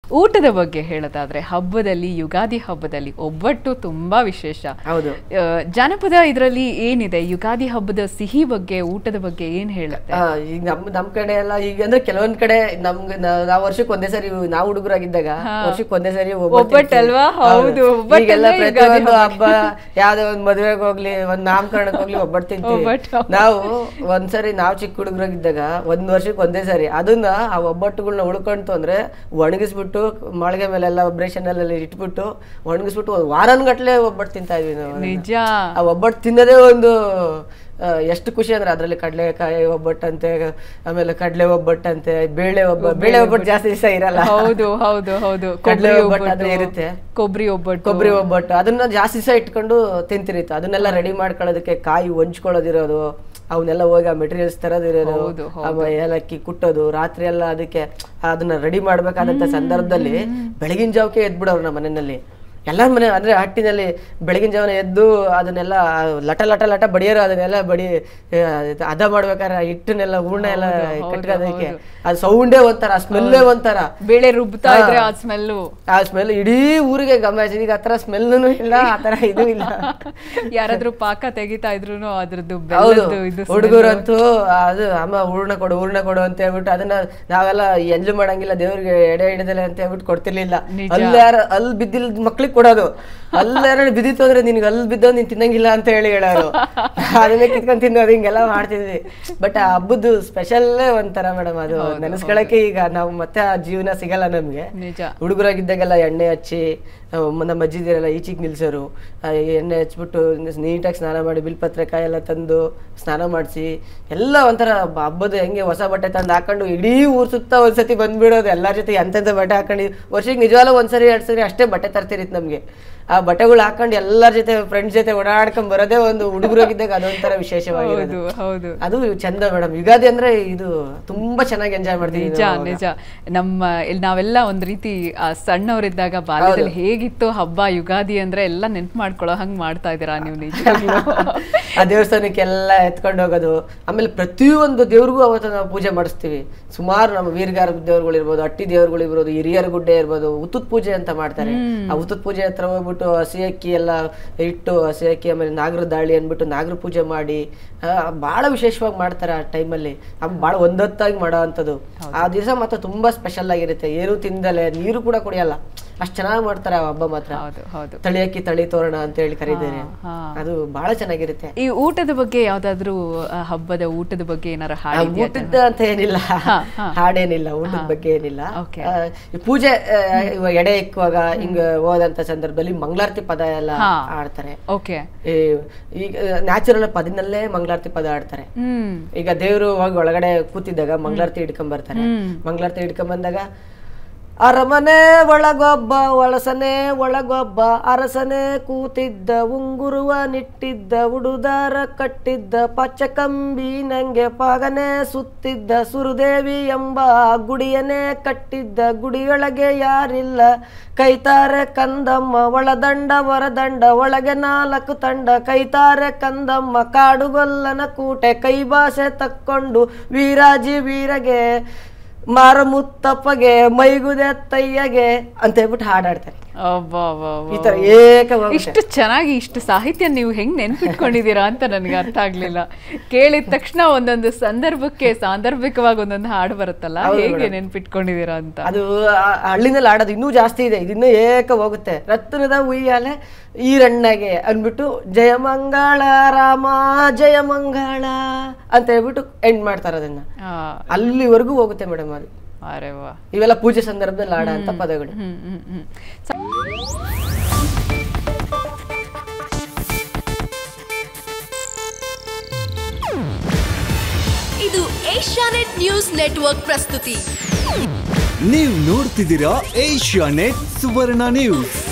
ಊಟದ ಬಗ್ಗೆ ಹೇಳೋದಾದ್ರೆ ಹಬ್ಬದಲ್ಲಿ ಯುಗಾದಿ ಹಬ್ಬದಲ್ಲಿ ಒಬ್ಬಟ್ಟು ತುಂಬಾ ವಿಶೇಷ ಹೌದು ಆ, ಜಾನಪದ ಇದರಲ್ಲಿ ಏನಿದೆ ಯುಗಾದಿ ಹಬ್ಬದ ಸಿಹಿ ಬಗ್ಗೆ ಊಟದ ಬಗ್ಗೆ ಏನ್ ಹೇಳುತ್ತೆ ಆ, ಈಗ ನಮ್ ನಮ್ ಕಡೆ ಎಲ್ಲ ಈಗ ಅಂದ್ರೆ ಕೆಲವೊಂದ್ ಕಡೆ ನಮ್ಗೆ ನಾ- ನಾವ್ ವರ್ಷಕ್ಕೆ ಒಂದೇ ಸರಿ ನಾವು ಹುಡುಗರಾಗಿದ್ದಾಗ ವರ್ಷಕ್ಕೆ ಒಂದೇ ಸರಿ ಒಬ್ಬಟ್ಟು ಅಲ್ವಾ? ಹೌದು, ಒಬ್ಬಟ್ಟು ಈಗೆಲ್ಲ ಅಂದ್ರೆ ಯುಗಾದಿ ಪ್ರತಿಯೊಂದು ಹಬ್ಬ ಯಾವ್ದೋ ಒಂದ್ ಮದ್ವೆಗೆ ಹೋಗ್ಲಿ ಒಂದ್ ನಾಮಕರಣಕ್ಕೆ ಹೋಗ್ಲಿ ಒಬ್ಬಟ್ಟು ತಿಂತೀವಿ ಒಬ್ಬಟ್ಟು. ನಾವು ಒಂದ್ಸರಿ ನಾವ್ ಚಿಕ್ಕ ಹುಡುಗರಾಗಿದ್ದಾಗ ಒಂದ್ ವರ್ಷಕ್ಕೆ ಒಂದೇ ಸರಿ ಅದನ್ನ ಆ ಒಬ್ಬಟ್ಟುಗಳನ್ನ ಉಳ್ಕೊಂತು ಅಂದ್ರೆ ಒಣಗಿಸ್ಬಿಟ್ಟು ಮಾಳಿಗೆ ಮೇಲೆಲ್ಲ ಬ್ರೇಷನ್ ಎಲ್ಲ ಇಟ್ಬಿಟ್ಟು ಒಣಗಿಸ್ಬಿಟ್ಟು ಒಂದ್ ವಾರನ್ಗಟ್ಲೆ ಒಬ್ಬಟ್ಟು ತಿಂತಾ ಇದ್ವಿ ನಾವು ಅದನ್ನ. ನಿಜ ಆ ಒಬ್ಬಟ್ಟು ತಿನ್ನೋದೇ ಒಂದು ಆ, ಎಷ್ಟು ಖುಷಿ ಅಂದ್ರೆ ಅದರಲ್ಲಿ ಕಡಲೆಕಾಯಿ ಒಬ್ಬಟ್ಟಂತೆ ಆಮೇಲೆ ಕಡಲೆ ಒಬ್ಬಟ್ಟಂತೆ ಬೇಳೆ ಒಬ್ಬ ಬೇಳೆ ಒಬ್ಬಟ್ಟು ಜಾಸ್ತಿ ದಿವಸ ಇರಲ್ಲ ಹೌದು ಹೌದು ಹೌದು ಕಡ್ಲೆ ಕೊಬ್ಬರಿ ಒಬ್ಬಟ್ಟು ಅದು ಒಬ್ಬಟ್ಟು ಇರುತ್ತೆ. ಕೊಬ್ಬರಿ ಒಬ್ಬಟ್ಟು ಕೊಬ್ಬರಿ ಒಬ್ಬಟ್ಟು ಅದನ್ನ ಜಾಸ್ತಿ ದಿವಸ ಇಟ್ಕೊಂಡು ತಿಂತಿರಿತ್ತು ಅದನ್ನೆಲ್ಲ ರೆಡಿ ಮಾಡ್ಕೊಳ್ಳೋದಕ್ಕೆ ಕಾಯಿ ಹೊಂಚ್ಕೊಳ್ಳೋದಿರೋದು ಅವನ್ನೆಲ್ಲ ಹೋಗಿ ಆ ಮೆಟೀರಿಯಲ್ಸ್ ತರೋದಿರೋದು ಹೌದು, ಆಮೇಲೆ ಏಲಕ್ಕಿ ಕುಟ್ಟೋದು ರಾತ್ರಿ ಎಲ್ಲ ಅದಕ್ಕೆ ಅದನ್ನ ರೆಡಿ ಮಾಡ್ಬೇಕಾದಂತ ಸಂದರ್ಭದಲ್ಲಿ ಬೆಳಗಿನ ಜಾವಕ್ಕೆ ಎದ್ಬಿಡೋರು ನಮ್ಮ ಮನೆಯಲ್ಲಿ ಎಲ್ಲರ ಮನೆ ಅಂದ್ರೆ ಹಟ್ಟಿನಲ್ಲಿ ಬೆಳಗಿನ ಜಾವನ ಎದ್ದು ಅದನ್ನೆಲ್ಲ ಲಟ ಲಟ ಲಟ ಬಡಿಯೋರು ಅದನ್ನೆಲ್ಲ ಬಡಿ ಆ, ಇದು ಹದ ಮಾಡ್ಬೇಕಾದ್ರೆ ಹಿಟ್ಟನ್ನೆಲ್ಲ ಹೂರ್ಣ ಎಲ್ಲ ಕಟ್ಕೋದಕ್ಕೆ ಅದು ಸೌಂಡೇ ಒಂಥರ ಸ್ಮೆಲ್ಲೇ ಒಂಥರ ಬೇಳೆ ರುಬ್ತಾ ಇದ್ರೆ ಆ ಸ್ಮೆಲ್ಲು ಆ ಸ್ಮೆಲ್ ಇಡೀ ಊರಿಗೆ ಗಮನಿಸಿದ ಈಗ ಆತರ ಸ್ಮೆಲ್ನು ಇಲ್ಲ ಆತರ ಇದು ಇಲ್ಲ ಯಾರಾದ್ರೂ ಪಾಕ ತೆಗಿತಾ ಇದ್ರು ಅದ್ರದ್ದು ಹೌದು ಬೆಲ್ಲದ್ದು ಇದು smell. ಹುಡುಗರಂತೂ ಅದು ಅಮ್ಮ ಹೂರ್ಣ ಕೊಡು ಹೂರ್ಣ ಕೊಡು ಅಂತ ಹೇಳ್ಬಿಟ್ಟು ಅದನ್ನ ನಾವೆಲ್ಲ ಎಂಜು ಮಾಡಂಗಿಲ್ಲ ದೇವ್ರಿಗೆ ಎಡೆ ಹಿಡಿದಲೆ ಅಂತ ಹೇಳ್ಬಿಟ್ಟು ಕೊಡ್ತಿರ್ಲಿಲ್ಲ ನಿಜ. ಅಲ್ಲಿ ಯಾರ ಅಲ್ಲಿ ಬಿದ್ದಿಲ್ಲ ಮಕ್ಳಿಗೆ ಕೊಡೋದು ಅಲ್ಲಿ ಯಾರು ಬಿದ್ದಿತ್ತು ಅಂದ್ರೆ ನಿನ್ಗೆ ಅಲ್ಲಿ ಬಿದ್ದೋ ನೀನ್ ತಿನ್ನಂಗಿಲ್ಲ ಅಂತ ಹೇಳಿ ಹೇಳೋರು ಅದನ್ನೇ ಕಿತ್ಕೊಂಡ್ ತಿನ್ನೋದು ಹಿಂಗೆಲ್ಲ ಮಾಡ್ತಿದ್ವಿ ಬಟ್ ಆ ಹಬ್ಬದ್ದು ಸ್ಪೆಷಲ್ಲೇ ಒಂಥರ ಮೇಡಮ್ ಅದು ನೆನೆಸ್ಕೊಳಕ್ಕೆ ಈಗ ನಾವು ಮತ್ತೆ ಆ ಜೀವನ ಸಿಗಲ್ಲ ನಮ್ಗೆ ನಿಜ ಹುಡುಗರಾಗಿದ್ದಾಗೆಲ್ಲ ಎಣ್ಣೆ ಹಚ್ಚಿ ನಮ್ಮ ನಮ್ಮ ಅಜ್ಜಿದಿರೆಲ್ಲ ಈಚೆಗೆ ನಿಲ್ಸೋರು ಆ ಎಣ್ಣೆ ಹಚ್ಬಿಟ್ಟು ನೀಟಾಗಿ ಸ್ನಾನ ಮಾಡಿ ಬಿಲ್ಪತ್ರೆ ಕಾಯಿ ಎಲ್ಲ ತಂದು ಸ್ನಾನ ಮಾಡಿಸಿ ಎಲ್ಲ ಒಂಥರ ಬ- ಹಬ್ಬದ ಹೆಂಗೆ ಹೊಸ ಬಟ್ಟೆ ತಂದು ಹಾಕೊಂಡು ಇಡೀ ಊರ್ ಸುತ್ತ ಒಂದ್ಸತಿ ಬಂದ್ಬಿಡೋದು ಎಲ್ಲರ ಜೊತೆ ಎಂತೆಂಥ ಬಟ್ಟೆ ಹಾಕೊಂಡು ವರ್ಷಕ್ಕೆ ನಿಜವಾಗ್ಲೂ ಒಂದ್ಸರಿ ಎರಡು ಸರಿ ಅಷ್ಟೇ ಬಟ್ಟೆ ತರ್ತಿರಿತ್ತು ನಮಗೆ ಆ ಬಟ್ಟೆಗಳು ಹಾಕೊಂಡು ಎಲ್ಲರ ಜೊತೆ ಫ್ರೆಂಡ್ಸ್ ಜೊತೆ ಓಡಾಡ್ಕೊಂಡ್ ಬರೋದೇ ಒಂದು ಹುಡುಗರಾಗಿದ್ದಾಗ ಅದೊಂಥರ ವಿಶೇಷವಾಗಿರೋದು ಹೌದು ಹೌದು ಅದು ಚಂದ ಮೇಡಮ್ ಯುಗಾದಿ ಅಂದ್ರೆ ಇದು ತುಂಬಾ ಚೆನ್ನಾಗಿ ಎಂಜಾಯ್ ಮಾಡ್ತೀವಿ ನಿಜ ನಿಜ ನಮ್ಮ ಇಲ್ಲಿ ನಾವೆಲ್ಲ ಒಂದ್ ರೀತಿ ಆ ಸಣ್ಣವರಿದ್ದಾಗ ಬಾಲ್ಯದಲ್ಲಿ ಹೇಗಿತ್ತು ಹಬ್ಬ ಯುಗಾದಿ ಅಂದ್ರೆ ಎಲ್ಲ ನೆನ್ಪು ಮಾಡ್ಕೊಳ್ಳೋ ಹಂಗ್ ಮಾಡ್ತಾ ಇದೀರಾ ನೀವು ನಿಜವಾಗ್ಲೂ ಆ ದೇವಸ್ಥಾನಕ್ಕೆಲ್ಲ ಎತ್ಕೊಂಡು ಹೋಗೋದು ಆಮೇಲೆ ಪ್ರತಿಯೊಂದು ದೇವ್ರಿಗೂ ಅವತ್ತು ನಾವು ಪೂಜೆ ಮಾಡಿಸ್ತೀವಿ ಸುಮಾರು ನಮ್ಮ ವೀರಗಾರ ದೇವ್ರುಗಳು ಇರ್ಬೋದು ಅಟ್ಟಿ ದೇವ್ರುಗಳು ಇರ್ಬೋದು ಹಿರಿಯರ ಗುಡ್ಡೆ ಇರ್ಬೋದು ಉತ್ತುತ್ ಪೂಜೆ ಅಂತ ಮಾಡ್ತಾರೆ ಆ ಉತ್ತುತ್ ಪೂಜೆ ಹತ್ರ ಹೋಗ್ಬಿಟ್ಟು ಹಸಿ ಅಕ್ಕಿ ಎಲ್ಲ ಇಟ್ಟು ಹಸಿ ಅಕ್ಕಿ ಆಮೇಲೆ ನಾಗರ ದಾಳಿ ಅಂದ್ಬಿಟ್ಟು ನಾಗರ ಪೂಜೆ ಮಾಡಿ ಆ, ಬಹಳ ವಿಶೇಷವಾಗಿ ಮಾಡ್ತಾರೆ ಆ ಟೈಮಲ್ಲಿ ಬಹಳ ಒಂದೊತ್ತಾಗಿ ಮಾಡೋ ಅಂಥದ್ದು ಆ ದಿವಸ ಮಾತ್ರ ತುಂಬಾ ಸ್ಪೆಷಲ್ ಆಗಿರುತ್ತೆ ಏನು ತಿಂದಲೆ ನೀರು ಕೂಡ ಕುಡಿಯಲ್ಲ ಅಷ್ಟು ಚೆನ್ನಾಗಿ ಮಾಡ್ತಾರೆ ಆ ಹಬ್ಬ ಮಾತ್ರ ಹೌದು ಹೌದು ತಳಿ ಅಕ್ಕಿ ತಳಿ ತೋರಣ ಅಂತ ಹೇಳಿ ಕರೀತಾರೆ ಹಾ. ಅದು ಬಹಳ ಚೆನ್ನಾಗಿರುತ್ತೆ ಈ ಊಟದ ಬಗ್ಗೆ ಯಾವ್ದಾದ್ರು ಆ, ಹಬ್ಬದ ಊಟದ ಬಗ್ಗೆ ಏನಾರ ಆ, ಹಾಡಿದ್ಯಾ ಊಟದ ಅಂತ ಏನಿಲ್ಲ ಹಾಡೇನಿಲ್ಲ ಊಟದ ಬಗ್ಗೆ ಏನಿಲ್ಲ Okay. ಆ, ಈ ಪೂಜೆ ಆ, ಇವಾಗ ಎಡೆ ಇಕ್ಕುವಾಗ ಹಿಂಗ ಹೋದಂತ ಸಂದರ್ಭದಲ್ಲಿ ಮಂಗಳಾರತಿ ಪದ ಎಲ್ಲ ಹಾ. ಆಡ್ತಾರೆ ಓಕೆ ಈ ಈಗ ನ್ಯಾಚುರಲ್ ಪದಿನಲ್ಲೇ ಮಂಗಳಾರತಿ ಪದ ಆಡ್ತಾರೆ ಹ್ಮ್ ಈಗ ದೇವರು ಹೋಗಿ ಒಳಗಡೆ ಕೂತಿದ್ದಾಗ ಮಂಗಳಾರತಿ ಹಿಡ್ಕೊಂಡ್ ಬರ್ತಾರೆ ಹ್ಮ್. ಮಂಗಳಾರತಿ ಹಿಡ್ಕೊಂಡ್ ಬಂದಾಗ ಅರಮನೆ ಒಳಗೊಬ್ಬ ಒಳಸನೆ ಒಳಗೊಬ್ಬ ಅರಸನೆ ಕೂತಿದ್ದ ಉಂಗುರುವ ನಿಟ್ಟಿದ್ದ ಉಡುದಾರ ಕಟ್ಟಿದ್ದ ಪಚ್ಚಕಂಬಿ ನಂಗೆ ಪಾಗನೆ ಸುತ್ತಿದ್ದ ಸುರುದೇವಿ ಎಂಬ ಗುಡಿಯನೇ ಕಟ್ಟಿದ್ದ ಗುಡಿಯೊಳಗೆ ಯಾರಿಲ್ಲ ಕೈತಾರೆ ಕಂದಮ್ಮ ಒಳದಂಡ ಹೊರದಂಡ ಒಳಗೆ ನಾಲ್ಕು ತಂಡ ಕೈತಾರೆ ಕಂದಮ್ಮ ಕಾಡುಗೊಲ್ಲನ ಕೂಟೆ ಕೈ ಭಾಷೆ ತಕ್ಕೊಂಡು ವೀರಾಜಿ ವೀರಗೆ ಮಾರಮುತ್ತಪ್ಪಗೆ ಮೈಗುದೆ ತಯ್ಯಗೆ ಅಂತ ಹೇಳ್ಬಿಟ್ಟು ಹಾಡಾಡ್ತಾರೆ ಈ ತರ ಏಕವಾಗಿ ಇಷ್ಟು ಚೆನ್ನಾಗಿ ಇಷ್ಟು ಸಾಹಿತ್ಯ ನೀವು ಹೆಂಗ್ ನೆನ್ಪಿಟ್ಕೊಂಡಿದ್ದೀರಾ ಅಂತ ನನಗೆ ಅರ್ಥ ಆಗ್ಲಿಲ್ಲ ಕೇಳಿದ ತಕ್ಷಣ ಒಂದೊಂದು ಸಂದರ್ಭಕ್ಕೆ ಸಾಂದರ್ಭಿಕವಾಗಿ ಒಂದೊಂದು ಹಾಡು ಬರುತ್ತಲ್ಲ ಹೇಗೆ ನೆನ್ಪಿಟ್ಕೊಂಡಿದ್ದೀರಾ ಅಂತ ಅದು ಆ- ಆ ಹಳ್ಳಿನಲ್ಲಿ ಆಡೋದು ಇನ್ನೂ ಜಾಸ್ತಿ ಇದೆ ಇದು ಇನ್ನೂ ಏಕ ಹೋಗುತ್ತೆ ರತ್ನದ ಉಯ್ಯಾಲೆ ಈರಣ್ಣಗೆ ಅಂದ್ಬಿಟ್ಟು ಜಯಮಂಗಳ ರಾಮ ಜಯಮಂಗಳ ಅಂತ ಹೇಳ್ಬಿಟ್ಟು ಎಂಡ್ ಮಾಡ್ತಾರೆ ಅದನ್ನ ಆ, ಅಲ್ಲಿವರೆಗೂ ಹೋಗುತ್ತೆ ಮೇಡಮ್ ಅದು ಅರೆ ವಾ ಇವೆಲ್ಲ ಪೂಜೆ ಸಂದರ್ಭದಲ್ಲಿ ಆಡೋ ಅಂತ ಪದಗಳು ಹ್ಮ್ ಹ್ಮ್ ಹ್ಮ್ ಸ- ಇದು ಏಷ್ಯಾನೆಟ್ ನ್ಯೂಸ್ ನೆಟ್ವರ್ಕ್ ಪ್ರಸ್ತುತಿ ನೀವು ನೋಡ್ತಿದ್ದೀರಾ ಏಷ್ಯಾ ನೆಟ್ ಸುವರ್ಣ ನ್ಯೂಸ್